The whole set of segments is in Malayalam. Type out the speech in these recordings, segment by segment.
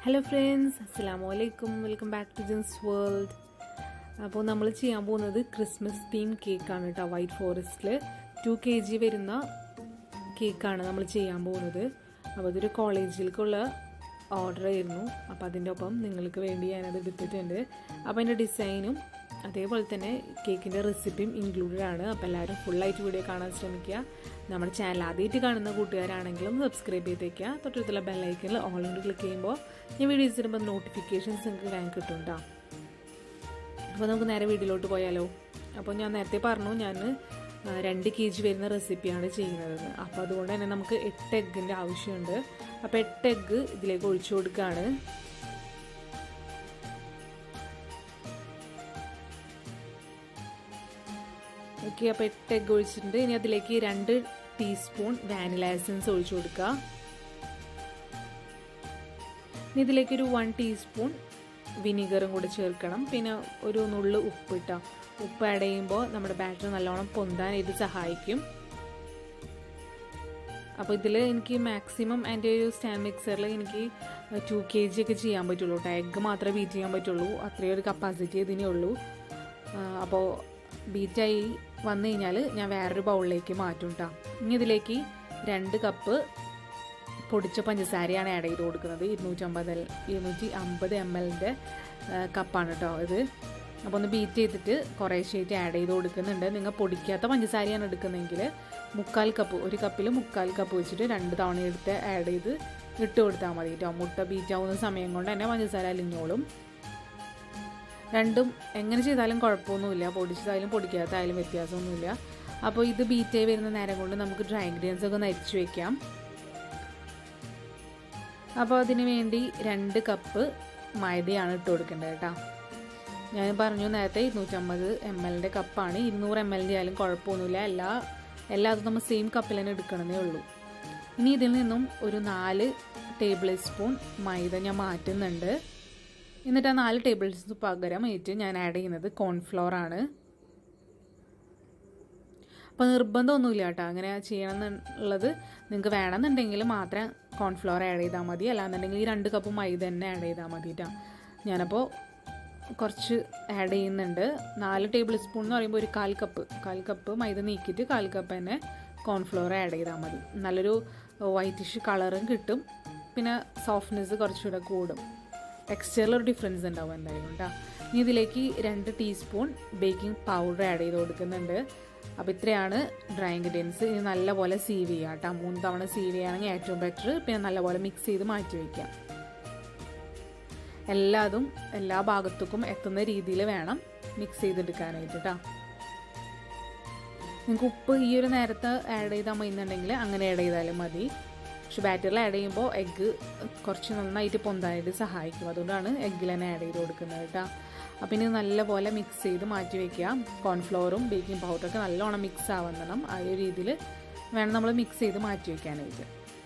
ഹലോ ഫ്രണ്ട്സ് അസ്സാം വലൈക്കും welcome back to Jins world അപ്പോൾ നമ്മൾ ചെയ്യാൻ പോകുന്നത് ക്രിസ്മസ് തീം കേക്കാണ് കേട്ടോ വൈറ്റ് ഫോറസ്റ്റിൽ ടു കെ ജി വരുന്ന കേക്കാണ് നമ്മൾ ചെയ്യാൻ പോകുന്നത് അപ്പോൾ അതൊരു കോളേജിലേക്കുള്ള ഓർഡർ ആയിരുന്നു അപ്പോൾ അതിൻ്റെ ഒപ്പം നിങ്ങൾക്ക് വേണ്ടി ഞാനത് എടുത്തിട്ടുണ്ട് അപ്പോൾ അതിൻ്റെ ഡിസൈനും അതേപോലെ തന്നെ കേക്കിൻ്റെ റെസിപ്പിയും ഇൻക്ലൂഡഡ് ആണ് അപ്പോൾ എല്ലാവരും ഫുള്ളായിട്ട് വീഡിയോ കാണാൻ ശ്രമിക്കുക നമ്മുടെ ചാനൽ ആദ്യമായിട്ട് കാണുന്ന കൂട്ടുകാരാണെങ്കിലും സബ്സ്ക്രൈബ് ചെയ്തേക്കുക തൊട്ടടുത്തുള്ള ബെല്ലൈക്കനിൽ ഓൾ ഇൻ ക്ലിക്ക് ചെയ്യുമ്പോൾ ഞാൻ വീഡിയോസ് ഇടുമ്പോൾ നോട്ടിഫിക്കേഷൻസ് നിങ്ങൾക്ക് ഞാൻ കിട്ടും കേട്ടോ അപ്പോൾ നമുക്ക് നേരെ വീഡിയോയിലോട്ട് പോയാലോ അപ്പോൾ ഞാൻ നേരത്തെ പറഞ്ഞു ഞാൻ രണ്ട് കെ ജി വരുന്ന റെസിപ്പിയാണ് ചെയ്യുന്നത് അപ്പോൾ അതുകൊണ്ട് തന്നെ നമുക്ക് എട്ട് എഗ്ഗിൻ്റെ ആവശ്യമുണ്ട് അപ്പോൾ എട്ട് എഗ്ഗ് ഇതിലേക്ക് ഒഴിച്ചു കൊടുക്കുകയാണ് ഓക്കെ അപ്പോൾ എട്ട് എഗ്ഗ് ഒഴിച്ചിട്ടുണ്ട് ഇനി അതിലേക്ക് രണ്ട് ടീസ്പൂൺ വാനില എസൻസ് ഒഴിച്ചു കൊടുക്കുക ഇനി ഇതിലേക്ക് ഒരു വൺ ടീസ്പൂൺ വിനീഗറും കൂടി ചേർക്കണം പിന്നെ ഒരു നുള്ളു ഉപ്പിട്ട ഉപ്പ് ആഡ് ചെയ്യുമ്പോൾ നമ്മുടെ ബാറ്റർ നല്ലോണം പൊന്താൻ ഇത് സഹായിക്കും അപ്പോൾ ഇതിൽ എനിക്ക് മാക്സിമം എൻ്റെ ഒരു സ്റ്റാൻഡ് മിക്സറിൽ എനിക്ക് ടു കെ ജി ഒക്കെ ചെയ്യാൻ പറ്റുള്ളൂ കേട്ടോ എഗ്ഗ് മാത്രമേ ബീറ്റ് ചെയ്യാൻ പറ്റുള്ളൂ അത്രയും ഒരു കപ്പാസിറ്റി ഇതിനേ ഉള്ളൂ അപ്പോൾ ബീറ്റായി വന്നു കഴിഞ്ഞാൽ ഞാൻ വേറൊരു ബൗളിലേക്ക് മാറ്റും കേട്ടോ ഇനി ഇതിലേക്ക് രണ്ട് കപ്പ് പൊടിച്ച പഞ്ചസാരയാണ് ആഡ് ചെയ്ത് കൊടുക്കുന്നത് ഇരുന്നൂറ്റമ്പത് ഇരുന്നൂറ്റി അമ്പത് എം എല്ലിൻ്റെ കപ്പാണ് കേട്ടോ ഇത് അപ്പോൾ ഒന്ന് ബീറ്റ് ചെയ്തിട്ട് കുറേശ്ശേറ്റ് ആഡ് ചെയ്ത് കൊടുക്കുന്നുണ്ട് നിങ്ങൾ പൊടിക്കാത്ത പഞ്ചസാരയാണ് എടുക്കുന്നതെങ്കിൽ മുക്കാൽ കപ്പ് ഒരു കപ്പിൽ മുക്കാൽ കപ്പ് വെച്ചിട്ട് രണ്ട് തവണ എടുത്ത് ആഡ് ചെയ്ത് ഇട്ട് കൊടുത്താൽ മതി കേട്ടോ മുട്ട ബീറ്റ് ആവുന്ന സമയം കൊണ്ട് തന്നെ പഞ്ചസാര അലിഞ്ഞോളും രണ്ടും എങ്ങനെ ചെയ്താലും കുഴപ്പമൊന്നുമില്ല പൊടിച്ചതായാലും പൊടിക്കാത്തതായാലും വ്യത്യാസമൊന്നുമില്ല അപ്പോൾ ഇത് ബീറ്റ് ആയി വരുന്ന നേരം കൊണ്ട് നമുക്ക് ഡ്രൈ ഇൻഗ്രീഡിയൻസ് ഒക്കെ നരിച്ചു വെക്കാം അപ്പോൾ അതിന് വേണ്ടി രണ്ട് കപ്പ് മൈദയാണ് ഇട്ട് കൊടുക്കേണ്ടത് കേട്ടോ ഞാൻ പറഞ്ഞു നേരത്തെ ഇരുന്നൂറ്റമ്പത് എം എല്ലിൻ്റെ കപ്പാണ് ഇരുന്നൂറ് എം എല്ലിൻ്റെ ആയാലും കുഴപ്പമൊന്നുമില്ല എല്ലാ എല്ലാതും നമ്മൾ സെയിം കപ്പിൽ തന്നെ എടുക്കണമെന്നേ ഉള്ളൂ ഇനി ഇതിൽ നിന്നും ഒരു നാല് ടേബിൾ സ്പൂൺ മൈദ ഞാൻ മാറ്റുന്നുണ്ട് എന്നിട്ട് ആ നാല് ടേബിൾ സ്പൂൺ പകരം ഏറ്റ് ഞാൻ ആഡ് ചെയ്യുന്നത് കോൺഫ്ലോർ ആണ് അപ്പോൾ നിർബന്ധമൊന്നുമില്ല കേട്ടോ അങ്ങനെ ചെയ്യണം എന്നുള്ളത് നിങ്ങൾക്ക് വേണമെന്നുണ്ടെങ്കിൽ മാത്രം കോൺഫ്ലോർ ആഡ് ചെയ്താൽ മതി അല്ലാന്നുണ്ടെങ്കിൽ ഈ രണ്ട് കപ്പ് മൈദ തന്നെ ആഡ് ചെയ്താൽ മതി കേട്ടോ ഞാനപ്പോൾ കുറച്ച് ആഡ് ചെയ്യുന്നുണ്ട് നാല് ടേബിൾ സ്പൂൺ എന്ന് പറയുമ്പോൾ ഒരു കാൽ കപ്പ് കാൽ കപ്പ് മൈദ നീക്കിയിട്ട് കാൽ കപ്പ് തന്നെ കോൺഫ്ലോർ ആഡ് ചെയ്താൽ മതി നല്ലൊരു വൈറ്റിഷ് കളറും കിട്ടും പിന്നെ സോഫ്റ്റ്നെസ് കുറച്ചുകൂടെ കൂടും ടെക്സ്ചറിലൊരു ഡിഫറൻസ് ഉണ്ടാവും എന്തായാലും കേട്ടോ ഇനി ഇതിലേക്ക് രണ്ട് ടീസ്പൂൺ ബേക്കിംഗ് പൗഡർ ആഡ് ചെയ്ത് കൊടുക്കുന്നുണ്ട് അപ്പോൾ ഇത്രയാണ് ഡ്രൈ ഇൻഗ്രീഡിയൻസ് ഇനി നല്ലപോലെ സീവ് ചെയ്യുക കേട്ടോ മൂന്ന് തവണ സീവ് ചെയ്യുകയാണെങ്കിൽ ഏറ്റവും ബെറ്റർ പിന്നെ നല്ലപോലെ മിക്സ് ചെയ്ത് മാറ്റി വയ്ക്കാം എല്ലാതും എല്ലാ ഭാഗത്തേക്കും എത്തുന്ന രീതിയിൽ വേണം മിക്സ് ചെയ്തെടുക്കാനായിട്ട് കേട്ടോ നിങ്ങൾക്ക് ഉപ്പ് ഈ ഒരു നേരത്തെ ആഡ് ചെയ്താൽ മതിന്നുണ്ടെങ്കിൽ അങ്ങനെ ആഡ് ചെയ്താലും മതി പക്ഷെ ബാറ്ററിൽ ആഡ് ചെയ്യുമ്പോൾ എഗ്ഗ് കുറച്ച് നന്നായിട്ട് പൊന്താനായിട്ട് സഹായിക്കും അതുകൊണ്ടാണ് എഗ്ഗിൽ തന്നെ ആഡ് ചെയ്ത് കൊടുക്കുന്നത് കേട്ടോ അപ്പം ഇനി നല്ലപോലെ മിക്സ് ചെയ്ത് മാറ്റി വയ്ക്കുക കോൺഫ്ലോറും ബേക്കിംഗ് പൗഡറൊക്കെ നല്ലോണം മിക്സ് ആവണം ആ ഒരു രീതിയിൽ വേണം നമ്മൾ മിക്സ് ചെയ്ത് മാറ്റി വയ്ക്കാനായിട്ട്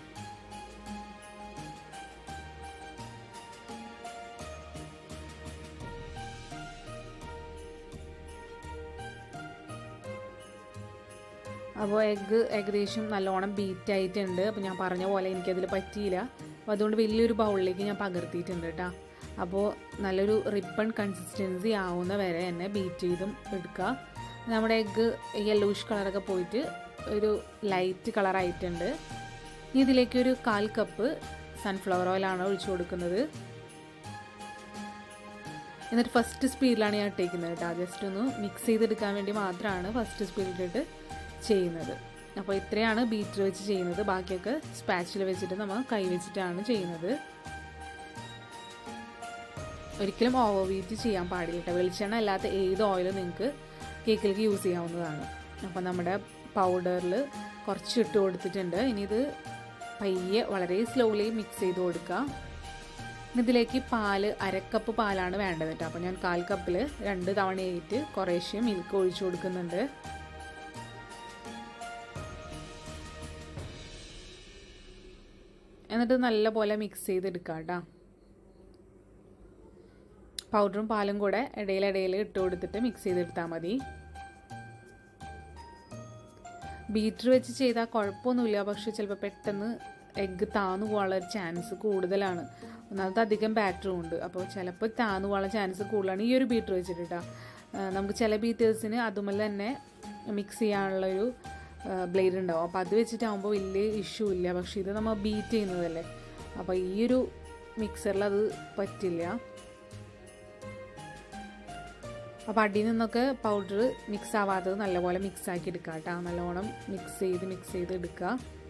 അപ്പോൾ എഗ്ഗ് ഏകദേശം നല്ലോണം ബീറ്റ് ആയിട്ടുണ്ട് അപ്പോൾ ഞാൻ പറഞ്ഞ പോലെ എനിക്കതിൽ പറ്റിയില്ല അപ്പോൾ അതുകൊണ്ട് വലിയൊരു ബൗളിലേക്ക് ഞാൻ പകർത്തിയിട്ടുണ്ട് കേട്ടോ അപ്പോൾ നല്ലൊരു റിബൺ കൺസിസ്റ്റൻസി ആവുന്ന വരെ തന്നെ ബീറ്റ് ചെയ്തും എടുക്കുക നമ്മുടെ എഗ്ഗ് യെല്ലോയിഷ് കളറൊക്കെ പോയിട്ട് ഒരു ലൈറ്റ് കളറായിട്ടുണ്ട് ഇനി ഇതിലേക്ക് ഒരു കാൽ കപ്പ് സൺഫ്ലവർ ഓയിലാണ് ഒഴിച്ചു കൊടുക്കുന്നത് എന്നിട്ട് ഫസ്റ്റ് സ്പീഡിലാണ് ഞാൻ ഇട്ടേക്കുന്നത് കേട്ടോ ജസ്റ്റ് ഒന്ന് മിക്സ് ചെയ്തെടുക്കാൻ വേണ്ടി മാത്രമാണ് ഫസ്റ്റ് സ്പീഡിലിട്ട് ചെയ്യുന്നത് അപ്പോൾ ഇത്രയാണ് ബീറ്റർ വെച്ച് ചെയ്യുന്നത് ബാക്കിയൊക്കെ സ്പാച്ചിൽ വെച്ചിട്ട് നമ്മൾ കൈ വെച്ചിട്ടാണ് ചെയ്യുന്നത് ഒരിക്കലും ഓവർ വീറ്റ് ചെയ്യാൻ പാടില്ല കേട്ടോ വെളിച്ചെണ്ണ അല്ലാത്ത ഏത് ഓയിലും നിങ്ങൾക്ക് കേക്കിലേക്ക് യൂസ് ചെയ്യാവുന്നതാണ് അപ്പോൾ നമ്മുടെ പൗഡറിൽ കുറച്ച് ഇട്ട് കൊടുത്തിട്ടുണ്ട് ഇനി ഇത് പയ്യെ വളരെ സ്ലോലി മിക്സ് ചെയ്ത് കൊടുക്കുക ഇതിലേക്ക് പാല് അരക്കപ്പ് പാലാണ് വേണ്ടത് കേട്ടോ അപ്പോൾ ഞാൻ കാൽ കപ്പിൽ രണ്ട് തവണയായിട്ട് കുറേശ്ശെ മിൽക്ക് ഒഴിച്ചു കൊടുക്കുന്നുണ്ട് എന്നിട്ട് നല്ലപോലെ മിക്സ് ചെയ്തെടുക്കാം കേട്ടോ പൗഡറും പാലും കൂടെ ഇടയിലിടയിൽ ഇട്ട് കൊടുത്തിട്ട് മിക്സ് ചെയ്തെടുത്താൽ മതി ബീറ്റർ വെച്ച് ചെയ്താൽ കുഴപ്പമൊന്നുമില്ല പക്ഷെ ചിലപ്പോൾ പെട്ടെന്ന് എഗ്ഗ് താന്നു പോകാനുള്ള ഒരു ചാൻസ് കൂടുതലാണ് ഒന്നാമത് അധികം ബാറ്ററും ഉണ്ട് അപ്പോൾ ചിലപ്പോൾ താന്നു പോകാൻ ചാൻസ് കൂടുതലാണ് ഈ ഒരു ബീറ്റർ വെച്ചിട്ടാ നമുക്ക് ചില ബീറ്റേഴ്സിന് അതുമല്ല തന്നെ മിക്സ് ചെയ്യാനുള്ളൊരു ബ്ലേഡ് ഉണ്ടാവും അപ്പോൾ അത് വെച്ചിട്ടാകുമ്പോൾ വലിയ ഇഷ്യൂ ഇല്ല പക്ഷേ ഇത് നമ്മൾ ബീറ്റ് ചെയ്യുന്നതല്ലേ അപ്പോൾ ഈ ഒരു മിക്സറിൽ അത് പറ്റില്ല അപ്പോൾ അടിയിൽ നിന്നൊക്കെ പൗഡർ മിക്സ് ആവാത്തത് നല്ലപോലെ മിക്സ് ആക്കി എടുക്കുക കേട്ടോ നല്ലോണം മിക്സ് ചെയ്ത് മിക്സ് ചെയ്ത് എടുക്കുക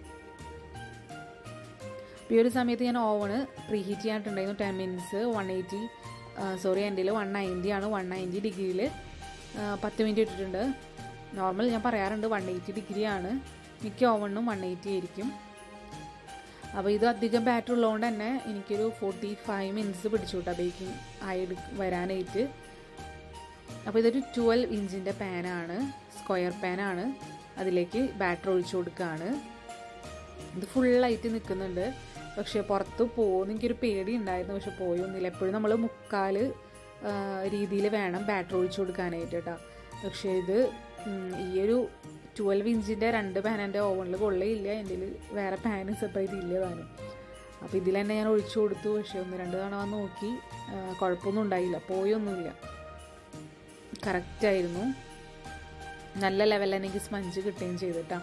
ഈ ഒരു സമയത്ത് ഞാൻ ഓവണ് പ്രീ ഹീറ്റ് ചെയ്യാനായിട്ടുണ്ടായിരുന്നു ten minutes one eighty sorry എൻ്റെ വൺ നയൻറ്റി ആണ് വൺ നയൻറ്റി ഡിഗ്രിയിൽ പത്ത് മിനിറ്റ് ഇട്ടിട്ടുണ്ട് നോർമൽ ഞാൻ പറയാറുണ്ട് വൺ എയ്റ്റി ഡിഗ്രി ആണ് മിക്ക ഓവണിനും വൺ എയ്റ്റി ആയിരിക്കും അപ്പോൾ ഇത് അധികം ബാറ്റർ ഉള്ളതുകൊണ്ട് തന്നെ എനിക്കൊരു ഫോർട്ടി ഫൈവ് മിനിറ്റ്സ് പിടിച്ചു കേട്ടോ ബേക്കിംഗ് ആയി വരാനായിട്ട് അപ്പോൾ ഇതൊരു ട്വൽവ് ഇഞ്ചിൻ്റെ പാനാണ് സ്ക്വയർ പാനാണ് അതിലേക്ക് ബാറ്റർ ഒഴിച്ചു കൊടുക്കുകയാണ് ഇത് ഫുള്ളായിട്ട് നിൽക്കുന്നുണ്ട് പക്ഷേ പുറത്ത് പോകുന്ന എനിക്കൊരു പേടി ഉണ്ടായിരുന്നു പക്ഷെ പോയൊന്നുമില്ല എപ്പോഴും നമ്മൾ മുക്കാൽ രീതിയിൽ വേണം ബാറ്റർ ഒഴിച്ചു കൊടുക്കാനായിട്ട് കേട്ടോ പക്ഷേ ഇത് ഈ ഒരു ട്വൽവ് ഇഞ്ചിൻ്റെ രണ്ട് പാൻ എൻ്റെ ഓവനിൽ കൊള്ളയില്ല എൻ്റെ വേറെ പാന് സെപ്പറേറ്റ് ഇല്ല താനും അപ്പോൾ ഇതിൽ തന്നെ ഞാൻ ഒഴിച്ചു കൊടുത്തു പക്ഷേ ഒന്ന് രണ്ട് തവണ വന്ന് നോക്കി കുഴപ്പമൊന്നും ഉണ്ടായില്ല പോയൊന്നുമില്ല കറക്റ്റായിരുന്നു നല്ല ലെവലിൽ എനിക്ക് സ്പഞ്ച് കിട്ടുകയും ചെയ്തിട്ടാ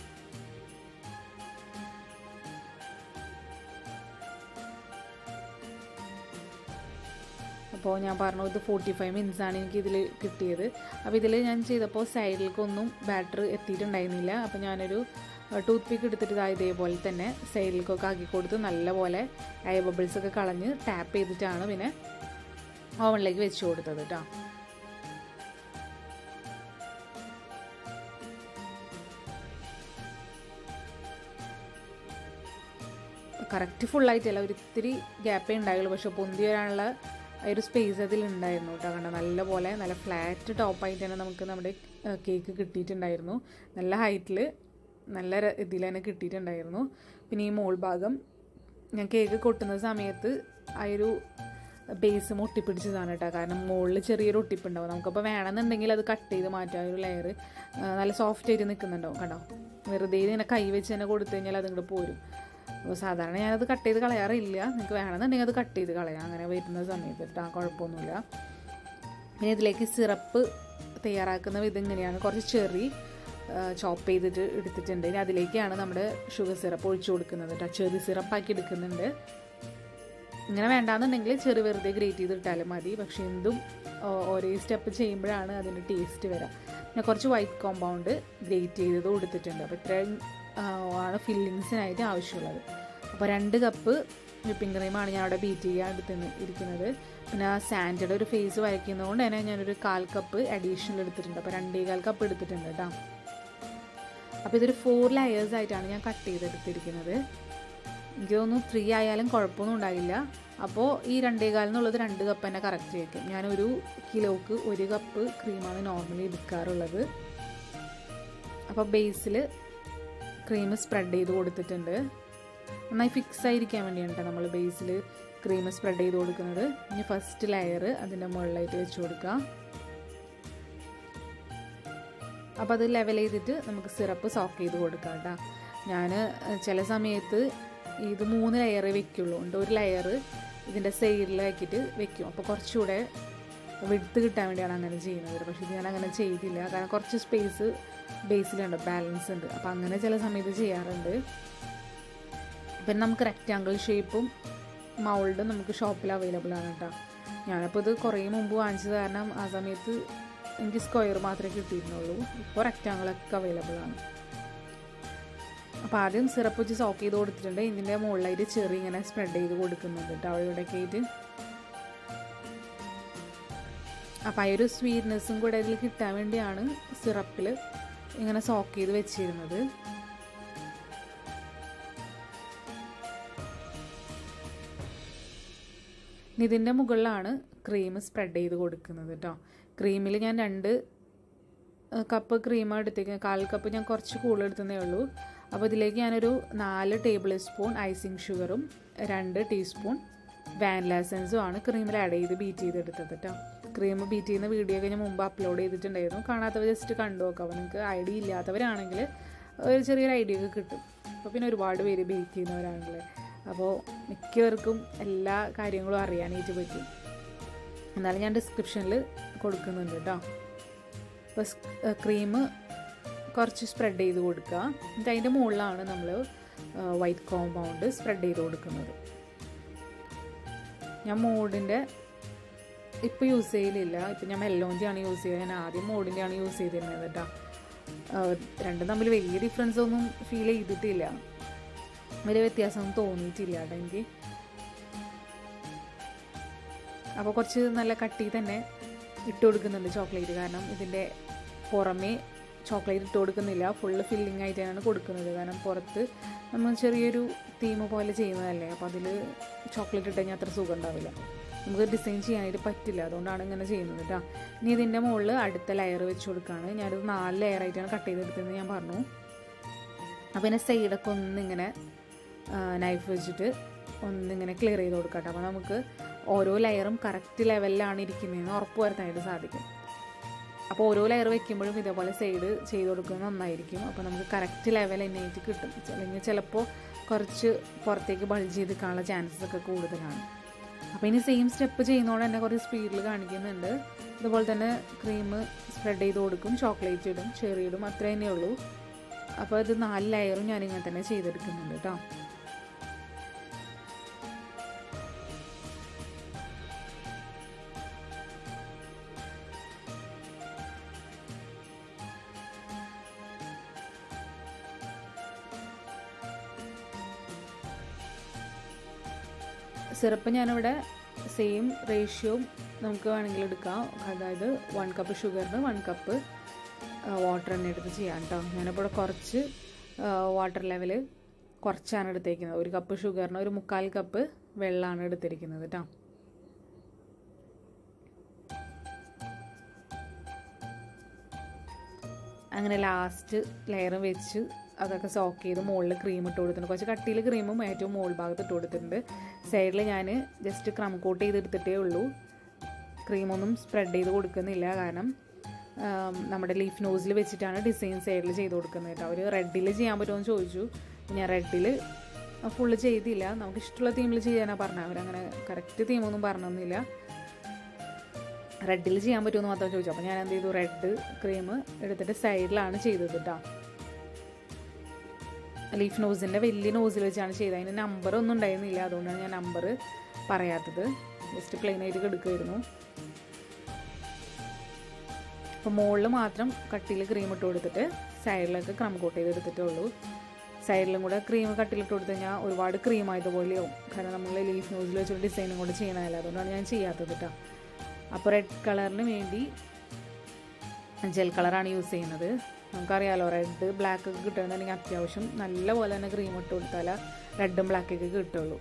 അപ്പോൾ ഞാൻ പറഞ്ഞു ഇത് ഫോർട്ടി ഫൈവ് മിനിറ്റ്സ് ആണ് എനിക്ക് ഇതിൽ കിട്ടിയത് അപ്പോൾ ഇതിൽ ഞാൻ ചെയ്തപ്പോൾ സൈഡിലേക്കൊന്നും ബാറ്റർ എത്തിയിട്ടുണ്ടായിരുന്നില്ല അപ്പോൾ ഞാനൊരു ടൂത്ത് പിക്ക് എടുത്തിട്ട് ഇതാ ഇതേപോലെ തന്നെ സൈഡിലേക്കൊക്കെ ആക്കി കൊടുത്ത് നല്ലപോലെ എയർ ബബിൾസ് ഒക്കെ കളഞ്ഞ് ടാപ്പ് ചെയ്തിട്ടാണ് പിന്നെ ഓവനിലേക്ക് വെച്ച് കൊടുത്തത് കേട്ടോ കറക്റ്റ് ഫുള്ളായിട്ടല്ല ഒരിത്തിരി ഗ്യാപ്പേ ഉണ്ടായുള്ളൂ പക്ഷെ പൊന്തി വരാനുള്ള ഒരു സ്പേസ് അതിൽ ഉണ്ടായിരുന്നു കേട്ടോ കണ്ട നല്ല പോലെ നല്ല ഫ്ലാറ്റ് ടോപ്പായിട്ട് തന്നെ നമുക്ക് നമ്മുടെ കേക്ക് കിട്ടിയിട്ടുണ്ടായിരുന്നു നല്ല ഹൈറ്റിൽ നല്ല ഇതിൽ തന്നെ കിട്ടിയിട്ടുണ്ടായിരുന്നു പിന്നെ ഈ മോൾ ഭാഗം ഞാൻ കേക്ക് കൊട്ടുന്ന സമയത്ത് ആ ഒരു ബേസ് ഒട്ടിപ്പിടിച്ചതാണ് കേട്ടോ കാരണം മുകളിൽ ചെറിയൊരു ഒട്ടിപ്പുണ്ടാവും നമുക്കപ്പോൾ വേണമെന്നുണ്ടെങ്കിൽ അത് കട്ട് ചെയ്ത് മാറ്റാം ഒരു ലെയർ നല്ല സോഫ്റ്റ് ആയിട്ട് നിൽക്കുന്നുണ്ടാവും കണ്ടോ വെറുതെ ഇങ്ങനെ കൈ വെച്ച് തന്നെ കൊടുത്തു കഴിഞ്ഞാൽ അതിങ്ങോട്ട് പോരും അപ്പോൾ സാധാരണ ഞാനത് കട്ട് ചെയ്ത് കളയാറില്ല നിങ്ങൾക്ക് വേണമെന്നുണ്ടെങ്കിൽ അത് കട്ട് ചെയ്ത് കളയാം അങ്ങനെ വരുന്ന സമയത്ത് കേട്ടോ കുഴപ്പമൊന്നുമില്ല പിന്നെ ഇതിലേക്ക് സിറപ്പ് തയ്യാറാക്കുന്ന വിധം ഇങ്ങനെയാണ് കുറച്ച് ചെറി ചോപ്പ് ചെയ്തിട്ട് എടുത്തിട്ടുണ്ട് ഇനി അതിലേക്കാണ് നമ്മുടെ ഷുഗർ സിറപ്പ് ഒഴിച്ചു കൊടുക്കുന്നത് കേട്ടോ ചെറി സിറപ്പാക്കി എടുക്കുന്നുണ്ട് ഇങ്ങനെ വേണ്ടാന്നുണ്ടെങ്കിൽ ചെറു വെറുതെ ഗ്രേറ്റ് ചെയ്ത് ഇട്ടാലും മതി പക്ഷെ എന്തും ഒരേ സ്റ്റെപ്പ് ചെയ്യുമ്പോഴാണ് അതിൻ്റെ ടേസ്റ്റ് വരാം പിന്നെ കുറച്ച് വൈറ്റ് കോമ്പൗണ്ട് ഗ്രേറ്റ് ചെയ്തത് കൊടുത്തിട്ടുണ്ട് അപ്പോൾ ഇത്രയും ആണ് ഫില്ലിങ്സിനായിട്ട് ആവശ്യമുള്ളത് അപ്പോൾ രണ്ട് കപ്പ് വിപ്പിംഗ് ക്രീമാണ് ഞാൻ അവിടെ ബീറ്റ് ചെയ്യാൻ എടുത്ത് ഇരിക്കുന്നത് പിന്നെ ആ സാൻഡയുടെ ഒരു ഫേസ് വരയ്ക്കുന്നതുകൊണ്ട് തന്നെ ഞാനൊരു കാൽ കപ്പ് അഡീഷണൽ എടുത്തിട്ടുണ്ട് അപ്പോൾ രണ്ടേ കാൽ കപ്പ് എടുത്തിട്ടുണ്ട് കേട്ടോ അപ്പോൾ ഇതൊരു ഫോർ ലെയേഴ്സ് ആയിട്ടാണ് ഞാൻ കട്ട് ചെയ്തെടുത്തിരിക്കുന്നത് എനിക്ക് തോന്നുന്നു ത്രീ ആയാലും കുഴപ്പമൊന്നും ഉണ്ടായില്ല അപ്പോൾ ഈ രണ്ടേകാൽ എന്നുള്ളത് രണ്ട് കപ്പ് തന്നെ കറക്റ്റ് വയ്ക്കും ഞാനൊരു കിലോക്ക് ഒരു കപ്പ് ക്രീമാണ് നോർമലി എടുക്കാറുള്ളത് അപ്പോൾ ബേസിൽ ക്രീം സ്പ്രെഡ് ചെയ്ത് കൊടുത്തിട്ടുണ്ട് നന്നായി ഫിക്സ് ആയിരിക്കാൻ വേണ്ടിയാണ് നമ്മൾ ബേസിൽ ക്രീം സ്പ്രെഡ് ചെയ്ത് കൊടുക്കുന്നത് ഇനി ഫസ്റ്റ് ലെയർ അതിൻ്റെ മുകളിലായിട്ട് വെച്ച് കൊടുക്കുക അപ്പോൾ അത് ലെവൽ ചെയ്തിട്ട് നമുക്ക് സിറപ്പ് സോക്ക് ചെയ്ത് കൊടുക്കാം കേട്ടോ ഞാൻ ചില സമയത്ത് ഇത് മൂന്ന് ലെയർ വെക്കുള്ളൂ ഉണ്ട് ഒരു ലെയർ ഇതിൻ്റെ സൈഡിലാക്കിയിട്ട് വെക്കും അപ്പോൾ കുറച്ചുകൂടെ വിടുത്ത് കിട്ടാൻ വേണ്ടിയാണ് അങ്ങനെ ചെയ്യുന്നത് പക്ഷേ ഇത് ഞാൻ അങ്ങനെ ചെയ്തില്ല കാരണം കുറച്ച് സ്പേസ് ബേസിലുണ്ട് ബാലൻസ് ഉണ്ട് അപ്പോൾ അങ്ങനെ ചില സമയത്ത് ചെയ്യാറുണ്ട് പിന്നെ നമുക്ക് റെക്റ്റാങ്കിൾ ഷേപ്പും മൗൾഡും നമുക്ക് ഷോപ്പിൽ അവൈലബിൾ ആണ് കേട്ടോ ഞാനപ്പോൾ ഇത് കുറേ മുമ്പ് വാങ്ങിച്ചത് കാരണം ആ സമയത്ത് എനിക്ക് സ്ക്വയർ മാത്രമേ കിട്ടിയിരുന്നുള്ളൂ ഇപ്പോൾ റെക്റ്റാങ്കിളൊക്കെ അവൈലബിൾ ആണ് അപ്പോൾ ആദ്യം സിറപ്പ് വെച്ച് സോക്ക് ചെയ്ത് കൊടുത്തിട്ടുണ്ട് ഇതിൻ്റെ മുകളിലായിട്ട് ചെറി ഇങ്ങനെ സ്പ്രെഡ് ചെയ്ത് കൊടുക്കുന്നുണ്ട് കേട്ടോ അവിടെ ഇവിടെയൊക്കെ ആയിട്ട് അപ്പോൾ ആ ഒരു സ്വീറ്റ്നെസ്സും കൂടെ ഇതിൽ കിട്ടാൻ വേണ്ടിയാണ് സിറപ്പിൽ ഇങ്ങനെ സോക്ക് ചെയ്ത് വെച്ചിരുന്നത് ഇതിൻ്റെ മുകളിലാണ് ക്രീം സ്പ്രെഡ് ചെയ്ത് കൊടുക്കുന്നത് കേട്ടോ ക്രീമിൽ ഞാൻ രണ്ട് കപ്പ് ക്രീം എടുത്തേക്ക് കാൽ കപ്പ് ഞാൻ കുറച്ച് കൂടുതൽ എടുത്തതേ ഉള്ളൂ അപ്പോൾ ഇതിലേക്ക് ഞാനൊരു നാല് ടേബിൾ സ്പൂൺ ഐസിങ് ഷുഗറും രണ്ട് ടീസ്പൂൺ വാനില എസൻസും ആണ് ക്രീമിൽ ആഡ് ചെയ്ത് ബീറ്റ് ചെയ്തെടുത്തത് കേട്ടോ ക്രീം ബീറ്റ് ചെയ്യുന്ന വീഡിയോ ഒക്കെ ഞാൻ മുമ്പ് അപ്ലോഡ് ചെയ്തിട്ടുണ്ടായിരുന്നു കാണാത്തവർ ജസ്റ്റ് കണ്ടു നോക്കാം അപ്പോൾ നിങ്ങൾക്ക് ഐഡിയ ഇല്ലാത്തവരാണെങ്കിൽ ഒരു ചെറിയൊരു ഐഡിയ ഒക്കെ കിട്ടും അപ്പോൾ പിന്നെ ഒരുപാട് പേര് ബേക്ക് ചെയ്യുന്നവരാണെങ്കിൽ അപ്പോൾ മിക്കവർക്കും എല്ലാ കാര്യങ്ങളും അറിയാനായിട്ട് പറ്റും എന്നാലും ഞാൻ ഡിസ്ക്രിപ്ഷനിൽ കൊടുക്കുന്നുണ്ട് കേട്ടോ അപ്പോൾ ക്രീം കുറച്ച് സ്പ്രെഡ് ചെയ്ത് കൊടുക്കുക എന്നിട്ട് അതിൻ്റെ മുകളിലാണ് നമ്മൾ വൈറ്റ് കോമ്പൗണ്ട് സ്പ്രെഡ് ചെയ്ത് കൊടുക്കുന്നത് ഞാൻ മോഡിൻ്റെ ഇപ്പോൾ യൂസ് ചെയ്യലില്ല ഇപ്പം ഞാൻ മെല്ലോൻ്റെയാണ് യൂസ് ചെയ്യുക ഞാൻ ആദ്യം മോഡിൻ്റെയാണ് യൂസ് ചെയ്തിരുന്നത് കേട്ടോ രണ്ടും തമ്മിൽ വലിയ ഡിഫറൻസ് ഒന്നും ഫീൽ ചെയ്തിട്ടില്ല വലിയ വ്യത്യാസമൊന്നും തോന്നിയിട്ടില്ല കേട്ടോ എനിക്ക് അപ്പോൾ കുറച്ച് നല്ല കട്ടി തന്നെ ഇട്ട് കൊടുക്കുന്നുണ്ട് ചോക്ലേറ്റ് കാരണം ഇതിൻ്റെ പുറമേ ചോക്ലേറ്റ് ഇട്ട് കൊടുക്കുന്നില്ല ഫുള്ള് ഫില്ലിംഗ് ആയിട്ടാണ് കൊടുക്കുന്നത് കാരണം പുറത്ത് നമ്മൾ ചെറിയൊരു തീം പോലെ ചെയ്യുന്നതല്ലേ അപ്പോൾ അതിൽ ചോക്ലേറ്റ് ഇട്ട് കഴിഞ്ഞാൽ അത്ര സുഖം ഉണ്ടാവില്ല നമുക്ക് ഡിസൈൻ ചെയ്യാനായിട്ട് പറ്റില്ല അതുകൊണ്ടാണ് ഇങ്ങനെ ചെയ്യുന്നത് കേട്ടോ ഇനി ഇതിൻ്റെ മുകളിൽ അടുത്ത ലെയർ വെച്ച് കൊടുക്കുകയാണ് ഞാനിത് നാല് ലെയർ ആയിട്ടാണ് കട്ട് ചെയ്തെടുത്തതെന്ന് ഞാൻ പറഞ്ഞു അപ്പോൾ ഇതിൻ്റെ സൈഡൊക്കെ ഒന്നിങ്ങനെ നൈഫ് വെച്ചിട്ട് ഒന്നിങ്ങനെ ക്ലിയർ ചെയ്ത് കൊടുക്കട്ടെ അപ്പോൾ നമുക്ക് ഓരോ ലെയറും കറക്റ്റ് ലെവലിലാണ് ഇരിക്കുന്നതെന്ന് ഉറപ്പ് വരുത്താനായിട്ട് സാധിക്കും അപ്പോൾ ഓരോ ലെയർ വെക്കുമ്പോഴും ഇതേപോലെ സൈഡ് ചെയ്ത് കൊടുക്കുന്നത് നന്നായിരിക്കും അപ്പോൾ നമുക്ക് കറക്റ്റ് ലെവൽ എന്നായിട്ട് കിട്ടും അല്ലെങ്കിൽ ചിലപ്പോൾ കുറച്ച് പുറത്തേക്ക് ബൾജ് ചെയ്ത് കാണാനുള്ള ചാൻസസ് ഒക്കെ കൂടുതലാണ് അപ്പോൾ ഇനി സെയിം സ്റ്റെപ്പ് ചെയ്യുന്നതുകൊണ്ട് തന്നെ കുറച്ച് സ്പീഡിൽ കാണിക്കുന്നുണ്ട് അതുപോലെ തന്നെ ക്രീം സ്പ്രെഡ് ചെയ്ത് കൊടുക്കും ചോക്ലേറ്റ് ഇടും ചെറി ഇടും അത്ര തന്നെ ഉള്ളൂ അപ്പോൾ ഇത് നാല് ലെയറും ഞാനിങ്ങനെ തന്നെ ചെയ്തെടുക്കുന്നുണ്ട് കേട്ടോ സിറപ്പ് ഞാനിവിടെ സെയിം റേഷ്യോ നമുക്ക് വേണമെങ്കിൽ എടുക്കാം അതായത് വൺ കപ്പ് ഷുഗറിന് വൺ കപ്പ് വാട്ടർ തന്നെ എടുത്ത് ചെയ്യാം കേട്ടോ ഞാനിപ്പോൾ ഇവിടെ കുറച്ച് വാട്ടർ ലെവൽ കുറച്ചാണ് എടുത്തേക്കുന്നത് ഒരു കപ്പ് ഷുഗറിന് ഒരു മുക്കാൽ കപ്പ് വെള്ളമാണ് എടുത്തിരിക്കുന്നത് കേട്ടോ അങ്ങനെ ലാസ്റ്റ് ലെയർ വെച്ച് അതൊക്കെ സോക്ക് ചെയ്ത് മുകളിൽ ക്രീം ഇട്ട് കൊടുത്തിട്ടുണ്ട് കുറച്ച് കട്ടിയിൽ ക്രീമും ഏറ്റവും മുകൾ ഭാഗത്ത് ഇട്ട് കൊടുത്തിട്ടുണ്ട് സൈഡിൽ ഞാൻ ജസ്റ്റ് ക്രം കോട്ട് ചെയ്തെടുത്തിട്ടേ ഉള്ളൂ ക്രീമൊന്നും സ്പ്രെഡ് ചെയ്ത് കൊടുക്കുന്നില്ല കാരണം നമ്മുടെ ലീഫ് നോസിൽ വെച്ചിട്ടാണ് ഡിസൈൻ സൈഡിൽ ചെയ്ത് കൊടുക്കുന്നത് കേട്ടോ അവർ റെഡിൽ ചെയ്യാൻ പറ്റുമോ എന്ന് ചോദിച്ചു ഞാൻ റെഡിൽ ഫുള്ള് ചെയ്തില്ല നമുക്ക് ഇഷ്ടമുള്ള തീമിൽ ചെയ്യാനാണ് പറഞ്ഞത് അവരങ്ങനെ കറക്റ്റ് തീമൊന്നും പറഞ്ഞൊന്നുമില്ല റെഡിൽ ചെയ്യാൻ പറ്റുമെന്ന് മാത്രം ചോദിച്ചു അപ്പോൾ ഞാൻ എന്ത് ചെയ്തു റെഡ് ക്രീം എടുത്തിട്ട് സൈഡിലാണ് ചെയ്തത് കേട്ടോ ലീഫ് നോസിൻ്റെ വലിയ നോസിൽ വെച്ചാണ് ചെയ്തത് അതിന് നമ്പർ ഒന്നും ഉണ്ടായിരുന്നില്ല അതുകൊണ്ടാണ് ഞാൻ നമ്പർ പറയാത്തത് ജസ്റ്റ് പ്ലെയിൻ ആയിട്ട് എടുക്കുമായിരുന്നു അപ്പോൾ മുകളിൽ മാത്രം കട്ടിയിൽ ക്രീം ഇട്ട് കൊടുത്തിട്ട് സൈഡിലൊക്കെ ക്രം കോട്ട് ചെയ്ത് എടുത്തിട്ടേ ഉള്ളൂ സൈഡിലും കൂടെ ക്രീം കട്ടിലിട്ട് കൊടുത്തു കഴിഞ്ഞാൽ ഒരുപാട് ക്രീം ആയതുപോലെയാവും കാരണം നമ്മൾ ലീഫ് നോസിൽ വെച്ചൊരു ഡിസൈനും കൂടെ ചെയ്യണമല്ല അതുകൊണ്ടാണ് ഞാൻ ചെയ്യാത്തത് കേട്ടോ അപ്പോൾ റെഡ് കളറിന് വേണ്ടി ജെൽ കളറാണ് യൂസ് ചെയ്യുന്നത് നമുക്കറിയാലോ റെഡ് ബ്ലാക്ക് ഒക്കെ കിട്ടുന്നുണ്ടെങ്കിൽ അത്യാവശ്യം നല്ല പോലെ തന്നെ ക്രീം ഇട്ട് കൊടുത്താൽ റെഡും ബ്ലാക്കൊക്കെ കിട്ടുള്ളൂ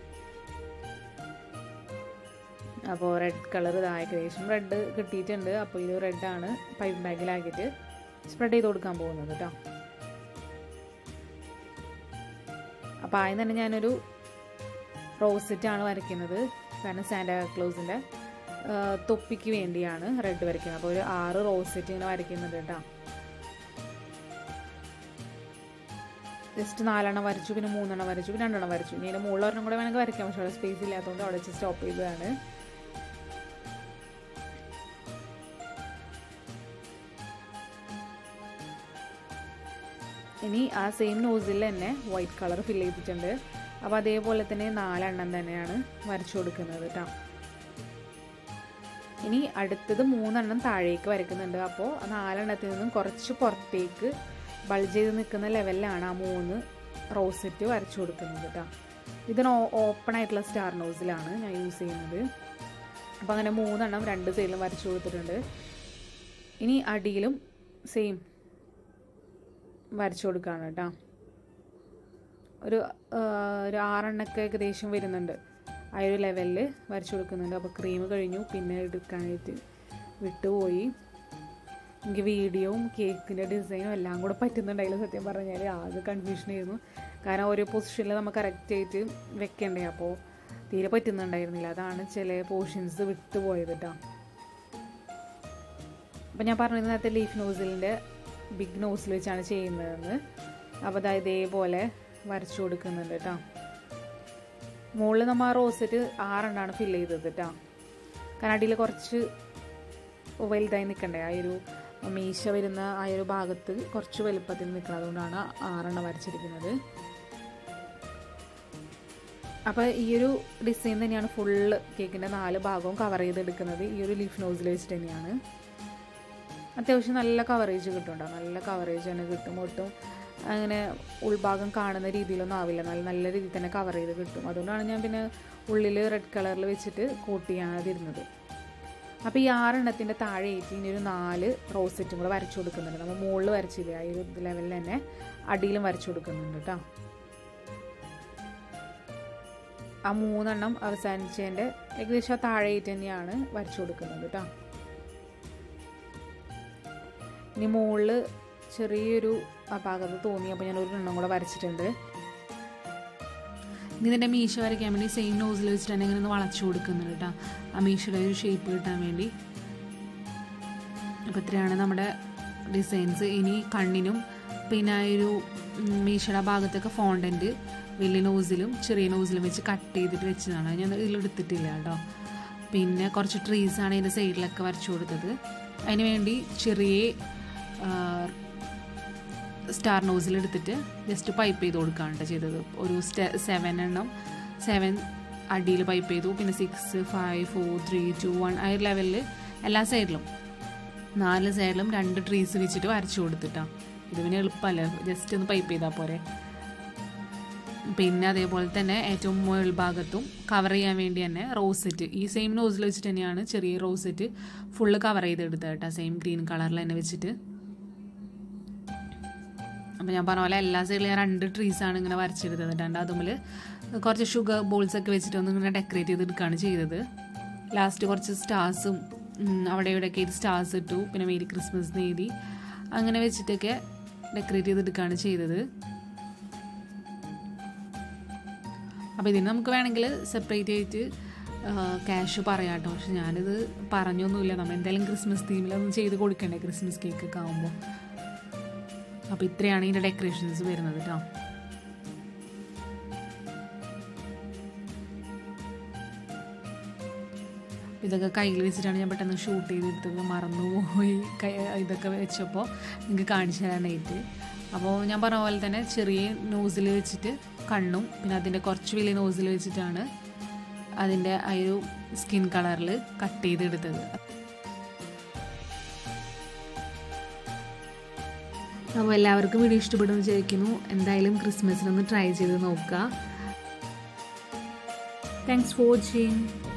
അപ്പോൾ റെഡ് കളർ ഇത് ഏകദേശം റെഡ് കിട്ടിയിട്ടുണ്ട് അപ്പോൾ ഇത് റെഡാണ് പൈപ്പ് ബാഗിലാക്കിയിട്ട് സ്പ്രെഡ് ചെയ്ത് കൊടുക്കാൻ പോകുന്നത് കേട്ടോ അപ്പോൾ ആദ്യം തന്നെ ഞാനൊരു റോസെറ്റാണ് വരയ്ക്കുന്നത് കാരണം സാന്റാ ക്ലോസിൻ്റെ തൊപ്പിക്ക് വേണ്ടിയാണ് റെഡ് വരയ്ക്കുന്നത് അപ്പോൾ ഒരു ആറ് റോസെറ്റ് ഇങ്ങനെ വരയ്ക്കുന്നുണ്ട് കേട്ടോ ജസ്റ്റ് നാലെണ്ണം വരച്ചു പിന്നെ മൂന്നെണ്ണം വരച്ചു പിന്നെ രണ്ടെണ്ണം വരച്ചു ഇനി അതിൻ്റെ മുകളിലൊരെണ്ണം കൂടെ വേണമെങ്കിൽ വരയ്ക്കാം പക്ഷേ അവിടെ സ്പേസ് ഇല്ലാത്തതുകൊണ്ട് അവിടെ വെച്ച് സ്റ്റോപ്പ് ചെയ്തതാണ് ഇനി ആ സെയിം നോസിൽ തന്നെ വൈറ്റ് കളർ ഫിൽ ചെയ്തിട്ടുണ്ട് അപ്പോൾ അതേപോലെ തന്നെ നാലെണ്ണം തന്നെയാണ് വരച്ചു കൊടുക്കുന്നത് കേട്ടോ ഇനി അടുത്തത് മൂന്നെണ്ണം താഴേക്ക് വരയ്ക്കുന്നുണ്ട് അപ്പോൾ നാലെണ്ണത്തിൽ നിന്നും കുറച്ച് പുറത്തേക്ക് ബൾജ് ചെയ്ത് നിൽക്കുന്ന ലെവലിലാണ് ആ മൂന്ന് റോസെറ്റ് വരച്ചു കൊടുക്കുന്നത് കേട്ടോ ഇതിന് ഓപ്പൺ ആയിട്ടുള്ള സ്റ്റാർ നോസിലാണ് ഞാൻ യൂസ് ചെയ്യുന്നത് അപ്പോൾ അങ്ങനെ മൂന്നെണ്ണം രണ്ട് സൈഡിലും വരച്ചു കൊടുത്തിട്ടുണ്ട് ഇനി അടിയിലും സെയിം വരച്ചു കൊടുക്കുകയാണ് കേട്ടോ ഒരു ഒരു ആറെണ്ണൊക്കെ ഏകദേശം വരുന്നുണ്ട് ആ ഒരു ലെവലിൽ വരച്ചു കൊടുക്കുന്നുണ്ട് അപ്പോൾ ക്രീം കഴിഞ്ഞു പിന്നെ എടുക്കാനായിട്ട് വിട്ടുപോയി എനിക്ക് വീഡിയോയും കേക്കിൻ്റെ ഡിസൈനും എല്ലാം കൂടെ പറ്റുന്നുണ്ടായില്ല സത്യം പറഞ്ഞാൽ ആകെ കൺഫ്യൂഷൻ ആയിരുന്നു കാരണം ഓരോ പൊസിഷനിൽ നമുക്ക് കറക്റ്റ് ആയിട്ട് വെക്കണ്ടേ അപ്പോൾ തീരെ പറ്റുന്നുണ്ടായിരുന്നില്ല അതാണ് ചില പോർഷൻസ് വിട്ടുപോയത് കേട്ടോ അപ്പോൾ ഞാൻ പറഞ്ഞത് നേരത്തെ ലീഫ് നോസിലിൻ്റെ ബിഗ് നോസിൽ വെച്ചാണ് ചെയ്യുന്നതെന്ന് അപ്പോൾ അതായത് ഇതേപോലെ വരച്ചു കൊടുക്കുന്നുണ്ട് കേട്ടോ മുകളിൽ നമ്മൾ ആ റോസറ്റ് ആറെണ്ണമാണ് ഫില്ല് ചെയ്തത് കേട്ടോ കാരണം അടിയിൽ കുറച്ച് വലുതായി നിൽക്കണ്ടേ ആ ഒരു മീശ വരുന്ന ആ ഒരു ഭാഗത്ത് കുറച്ച് വലുപ്പത്തിൽ നിൽക്കണം അതുകൊണ്ടാണ് ആറെണ്ണം വരച്ചിരിക്കുന്നത് അപ്പോൾ ഈ ഒരു ഡിസൈൻ തന്നെയാണ് ഫുള്ള് കേക്കിൻ്റെ നാല് ഭാഗവും കവർ ചെയ്തെടുക്കുന്നത് ഈ ഒരു ലീഫ് നോസിൽ വെച്ചിട്ട് തന്നെയാണ് അത്യാവശ്യം നല്ല കവറേജ് കിട്ടുന്നുണ്ടോ നല്ല കവറേജ് തന്നെ കിട്ടും ഒട്ടും അങ്ങനെ ഉൾഭാഗം കാണുന്ന രീതിയിലൊന്നും ആവില്ല നല്ല നല്ല രീതിയിൽ തന്നെ കവർ ചെയ്ത് കിട്ടും അതുകൊണ്ടാണ് ഞാൻ പിന്നെ ഉള്ളിൽ റെഡ് കളറിൽ വെച്ചിട്ട് കോട്ട് ചെയ്യാതിരുന്നത് അപ്പോൾ ഈ ആറെണ്ണത്തിൻ്റെ താഴെ ഏറ്റി ഇനി ഒരു നാല് റോസെറ്റും കൂടെ വരച്ചു കൊടുക്കുന്നുണ്ട് നമ്മൾ മുകളിൽ വരച്ചില്ല ആ ഒരു ലെവലിൽ തന്നെ അടിയിലും വരച്ചു കൊടുക്കുന്നുണ്ട് കേട്ടോ ആ മൂന്നെണ്ണം അവസാനിച്ചതിൻ്റെ ഏകദേശം ആ താഴെ ഏറ്റ് തന്നെയാണ് വരച്ചു കൊടുക്കുന്നത് കേട്ടോ ഇനി മുകളിൽ ചെറിയൊരു ആ ഭാഗത്ത് തോന്നിയപ്പോൾ ഞാൻ ഒരു എണ്ണം കൂടെ വരച്ചിട്ടുണ്ട് ഇനി ഇതിൻ്റെ മീശ വരയ്ക്കാൻ വേണ്ടി സെയിം നോസിൽ വെച്ചിട്ട് തന്നെ ഇങ്ങനെ ഒന്ന് വളച്ചു കൊടുക്കുന്നുണ്ട് കേട്ടോ ആ മീശയുടെ ഒരു ഷേപ്പ് കിട്ടാൻ വേണ്ടി അപ്പോൾ ഇത്രയാണ് നമ്മുടെ ഡിസൈൻസ് ഇനി കണ്ണിനും പിന്നെ ആ ഒരു മീശയുടെ ഭാഗത്തൊക്കെ ഫോണ്ടൻറ്റ് വലിയ നോസിലും ചെറിയ നോസിലും വെച്ച് കട്ട് ചെയ്തിട്ട് വെച്ചതാണ് ഞാൻ ഇതിലെടുത്തിട്ടില്ല കേട്ടോ പിന്നെ കുറച്ച് ട്രീസാണ് ഇതിൻ്റെ സൈഡിലൊക്കെ വരച്ചു കൊടുത്തത് അതിന് വേണ്ടി ചെറിയ സ്റ്റാർ നോസിൽ എടുത്തിട്ട് ജസ്റ്റ് പൈപ്പ് ചെയ്ത് കൊടുക്കുകയാണ് ചെയ്തത് ഒരു സെവൻ എണ്ണം സെവൻ അടിയിൽ പൈപ്പ് ചെയ്തു പിന്നെ six five four three two one ആ ഒരു ലെവലിൽ എല്ലാ സൈഡിലും നാല് സൈഡിലും രണ്ട് ട്രീസ് വെച്ചിട്ട് വരച്ചു കൊടുത്തിട്ടാണ് ഇത് പിന്നെ എളുപ്പമല്ലേ ജസ്റ്റ് ഒന്ന് പൈപ്പ് ചെയ്താൽ പോരെ പിന്നെ അതേപോലെ തന്നെ ഏറ്റവും മുകൾ ഭാഗത്തും കവർ ചെയ്യാൻ വേണ്ടി തന്നെ റോസെറ്റ് ഈ സെയിം നോസിൽ വെച്ചിട്ട് തന്നെയാണ് ചെറിയ റോസെറ്റ് ഫുള്ള് കവർ ചെയ്തെടുത്തത് കേട്ടോ സെയിം ഗ്രീൻ കളറിൽ തന്നെ വെച്ചിട്ട് അപ്പോൾ ഞാൻ പറഞ്ഞ പോലെ എല്ലാ സൈഡിലും ഞാൻ രണ്ട് ട്രീസാണ് ഇങ്ങനെ വരച്ചെടുത്തത് രണ്ട് അതുമ്മിൽ കുറച്ച് ഷുഗർ ബോൾസ് ഒക്കെ വെച്ചിട്ട് ഒന്ന് ഇങ്ങനെ ഡെക്കറേറ്റ് ചെയ്തെടുക്കുകയാണ് ചെയ്തത് ലാസ്റ്റ് കുറച്ച് സ്റ്റാർസും അവിടെ ഇവിടെയൊക്കെ ഇത് സ്റ്റാർസ് ഇട്ടു പിന്നെ മേരി ക്രിസ്മസ് നേതി അങ്ങനെ വെച്ചിട്ടൊക്കെ ഡെക്കറേറ്റ് ചെയ്തെടുക്കുകയാണ് ചെയ്തത് അപ്പോൾ ഇതിന് നമുക്ക് വേണമെങ്കിൽ സെപ്പറേറ്റ് ആയിട്ട് ക്യാഷ് പറയാം കേട്ടോ പക്ഷെ ഞാനിത് പറഞ്ഞൊന്നുമില്ല നമ്മൾ എന്തായാലും ക്രിസ്മസ് തീമിലൊന്നും ചെയ്ത് കൊടുക്കണ്ടേ ക്രിസ്മസ് കേക്ക് ഒക്കെ ആകുമ്പോൾ അപ്പോൾ ഇത്രയാണ് ഇതിൻ്റെ ഡെക്കറേഷൻസ് വരുന്നത് കേട്ടോ ഇതൊക്കെ കയ്യിൽ വെച്ചിട്ടാണ് ഞാൻ പെട്ടെന്ന് ഷൂട്ട് ചെയ്തെടുത്തത് മറന്നുപോയി ഇതൊക്കെ വെച്ചപ്പോൾ നിങ്ങൾക്ക് കാണിച്ചു തരാനായിട്ട് അപ്പോൾ ഞാൻ പറഞ്ഞ പോലെ തന്നെ ചെറിയ നോസിൽ വെച്ചിട്ട് കണ്ണും പിന്നെ അതിൻ്റെ കുറച്ച് വലിയ നോസിൽ വെച്ചിട്ടാണ് അതിൻ്റെ ആ ഒരു സ്കിൻ കളറിൽ കട്ട് ചെയ്തെടുത്തത് അപ്പോൾ എല്ലാവർക്കും വീഡിയോ ഇഷ്ടപ്പെടുമെന്ന് വിചാരിക്കുന്നു എന്തായാലും ക്രിസ്മസിനൊന്ന് ട്രൈ ചെയ്ത് നോക്കുക താങ്ക്സ് ഫോർ വാച്ചിങ്